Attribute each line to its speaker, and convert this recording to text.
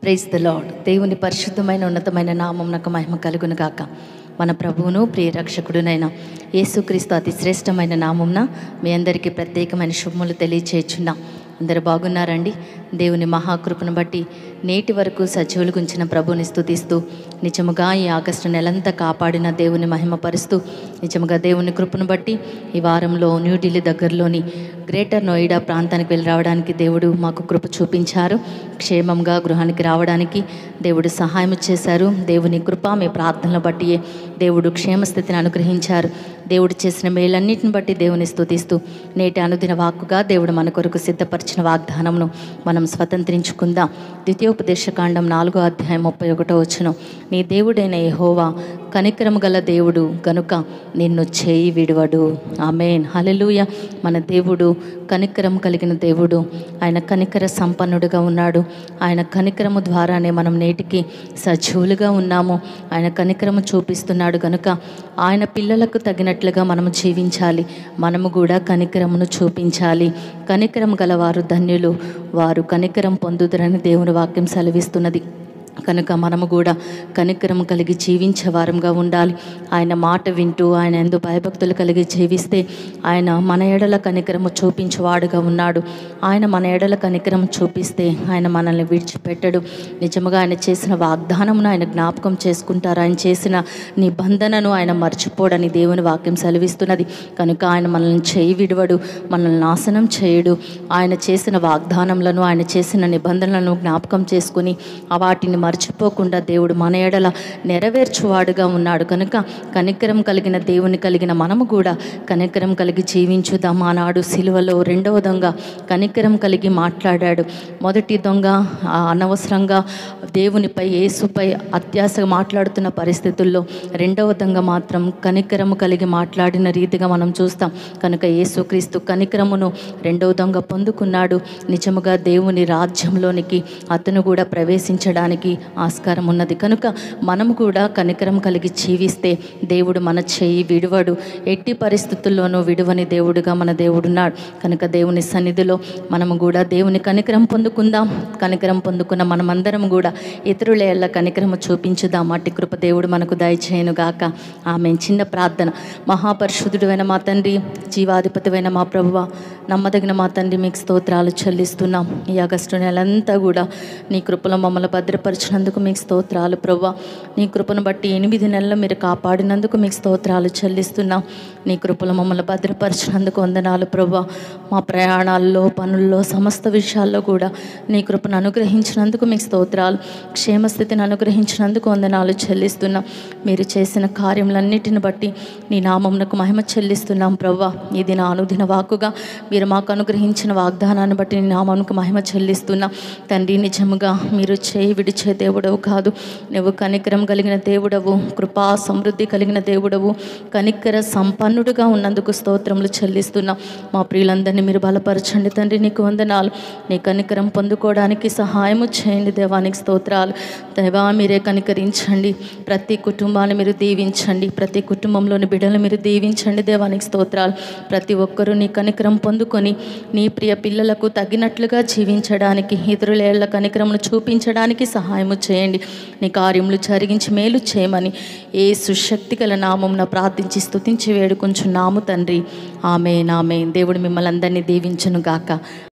Speaker 1: praise the lord దేవుని పరిశుద్ధమైన ఉన్నతమైన నామం నాకు మహిమ కలుగును గాక మన ప్రభువును ప్రియరక్షకుడునైన యేసుక్రీస్తు అతి శ్రేష్టమైన నామంన మీ అందరికీ ప్రత్యేకమైన శుభములు తెలియచేయుచున్నా అందరు బాగున్నారండి దేవుని మహాకృపను బట్టి నేటి వరకు సజీవులు గుంచిన ప్రభుని స్తుతిస్తూ నిజముగా ఈ ఆగస్టు నెలంతా కాపాడిన దేవుని మహిమపరుస్తూ నిజముగా దేవుని కృపను బట్టి ఈ వారంలో న్యూఢిల్లీ దగ్గరలోని గ్రేటర్ నోయిడా ప్రాంతానికి వెళ్ళి రావడానికి దేవుడు మాకు కృప చూపించారు క్షేమంగా గృహానికి రావడానికి దేవుడు సహాయం చేశారు దేవుని కృప మీ ప్రార్థనలు బట్టి దేవుడు క్షేమస్థితిని అనుగ్రహించారు దేవుడు చేసిన మేలన్నిటిని బట్టి దేవుని స్తుతిస్తూ నేటి అనుదిన వాక్కుగా దేవుడు మన కొరకు సిద్ధపరిచిన వాగ్దానంను మనం స్వతంత్రించుకుందాం ద్వితీయోపదేశకాండం నాలుగో అధ్యాయం ముప్పై ఒకటో వచ్చును నీ దేవుడైన యెహోవా కనికరము గల దేవుడు గనుక నిన్ను చేయి విడువడు ఆమెన్ హల్లెలూయ మన దేవుడు కనికరం కలిగిన దేవుడు ఆయన కనికర సంపన్నుడుగా ఉన్నాడు ఆయన కనికరము ద్వారానే మనం నేటికి సజీవులుగా ఉన్నాము ఆయన కనికరము చూపిస్తున్నాడు గనుక ఆయన పిల్లలకు తగినట్లుగా మనము జీవించాలి మనము కూడా కనికరమును చూపించాలి కనికరం గలవారు ధన్యులు వారు కనికరం పొందుదరని దేవుని వాక్యం సెలవిస్తున్నది కనుక మనము కూడా కనికరం కలిగి జీవించే వారంగా ఉండాలి ఆయన మాట వింటూ ఆయన ఎందు భయభక్తులు కలిగి జీవిస్తే ఆయన మన ఎడల కనికరము చూపించేవాడుగా ఉన్నాడు ఆయన మన ఎడల కనికరం చూపిస్తే ఆయన మనల్ని విడిచిపెట్టడు నిజముగా ఆయన చేసిన వాగ్దానమును ఆయన జ్ఞాపకం చేసుకుంటారు ఆయన చేసిన నిబంధనను ఆయన మర్చిపోడని దేవుని వాక్యం సెలవిస్తున్నది కనుక ఆయన మనల్ని చేయి విడవడు మనల్ని నాశనం చేయడు ఆయన చేసిన వాగ్దానములను ఆయన చేసిన నిబంధనలను జ్ఞాపకం చేసుకుని ఆ వాటిని మర్చిపోకుండా దేవుడు మన ఎడల నెరవేర్చువాడుగా ఉన్నాడు కనుక కనికరం కలిగిన దేవుని కలిగిన మనము కూడా కనికరం కలిగి జీవించుదాం ఆనాడు సిలువలో రెండవ దొంగ కనికరం కలిగి మాట్లాడాడు మొదటి దొంగ ఆ, అనవసరంగా దేవునిపై యేసుపై అత్యాస మాట్లాడుతున్న పరిస్థితుల్లో రెండవ దొంగ మాత్రం కనికరము కలిగి మాట్లాడిన రీతిగా మనం చూస్తాం కనుక యేసుక్రీస్తు కనికరమును రెండవ దొంగ పొందుకున్నాడు నిజముగా దేవుని రాజ్యంలోనికి అతను కూడా ప్రవేశించడానికి ఆస్కారం ఉన్నది కనుక మనము కూడా కనికరం కలిగి జీవిస్తే దేవుడు మన చేయి విడువడు ఎట్టి పరిస్థితుల్లోనూ విడువని దేవుడుగా మన దేవుడున్నాడు కనుక దేవుని సన్నిధిలో మనము కూడా దేవుని కనికరం పొందుకుందాం కనికరం పొందుకున్న మనమందరం కూడా ఇతరుల ఎల్ల కనికరము చూపించుదాం అట్టి కృప దేవుడు మనకు దయచేయను గాక ఆమె చిన్న ప్రార్థన మహాపరిశుద్ధుడైన మా తండ్రి జీవాధిపతివైన మా ప్రభువ నమ్మదగిన మా తండ్రి మీకు స్తోత్రాలు చెల్లిస్తున్నాం ఈ ఆగస్టు నెలంతా కూడా నీ కృపలో మమ్మల్ని భద్రపరిచినందుకు మీకు స్తోత్రాలు ప్రవ్వ నీ కృపను బట్టి ఎనిమిది నెలలు మీరు కాపాడినందుకు మీకు స్తోత్రాలు చెల్లిస్తున్నాం నీ కృపలో మమ్మల్ని భద్రపరిచినందుకు వందనాలు ప్రవ్వ మా ప్రయాణాల్లో పనుల్లో సమస్త విషయాల్లో కూడా నీ కృపను అనుగ్రహించినందుకు మీకు స్తోత్రాలు క్షేమస్థితిని అనుగ్రహించినందుకు వందనాలు చెల్లిస్తున్నాం మీరు చేసిన కార్యములన్నిటిని బట్టి నీ నామమునకు మహిమ చెల్లిస్తున్నాం ప్రవ్వ ఈ దిన అనుదిన వాకుగా మీరు మాకు అనుగ్రహించిన వాగ్దానాన్ని బట్టి నీ నామమునకు మహిమ చెల్లిస్తున్నాం తండ్రి నిజముగా మీరు చేయి విడిచే దేవుడవు కాదు నువ్వు కనికరం కలిగిన దేవుడవు కృపా సమృద్ధి కలిగిన దేవుడవు కనికర సంపన్నుడుగా ఉన్నందుకు స్తోత్రములు చెల్లిస్తున్నాం మా ప్రియులందరినీ మీరు బలపరచండి తండ్రి నీకు వందనాలు నీ కనికరం పొందుకోవడానికి సహాయము చేయండి దేవానికి స్తోత్రాలు దేవా మీరే కనికరించండి ప్రతి కుటుంబాన్ని మీరు దీవించండి ప్రతి కుటుంబంలోని బిడ్డలు మీరు దీవించండి దేవానికి స్తోత్రాలు ప్రతి ఒక్కరూ నీ కనికరం పొందుకొని నీ ప్రియ పిల్లలకు తగినట్లుగా జీవించడానికి ఇతరుల ఏళ్ల కనికరమును చూపించడానికి సహాయము చేయండి నీ కార్యములు జరిగించి మేలు చేయమని ఏ సుశక్తి గల నామమున ప్రార్థించి స్తుతించి వేడుకొంచున్నాము తండ్రి ఆమె నామే దేవుడు మిమ్మల్ని అందరినీ దీవించును గాక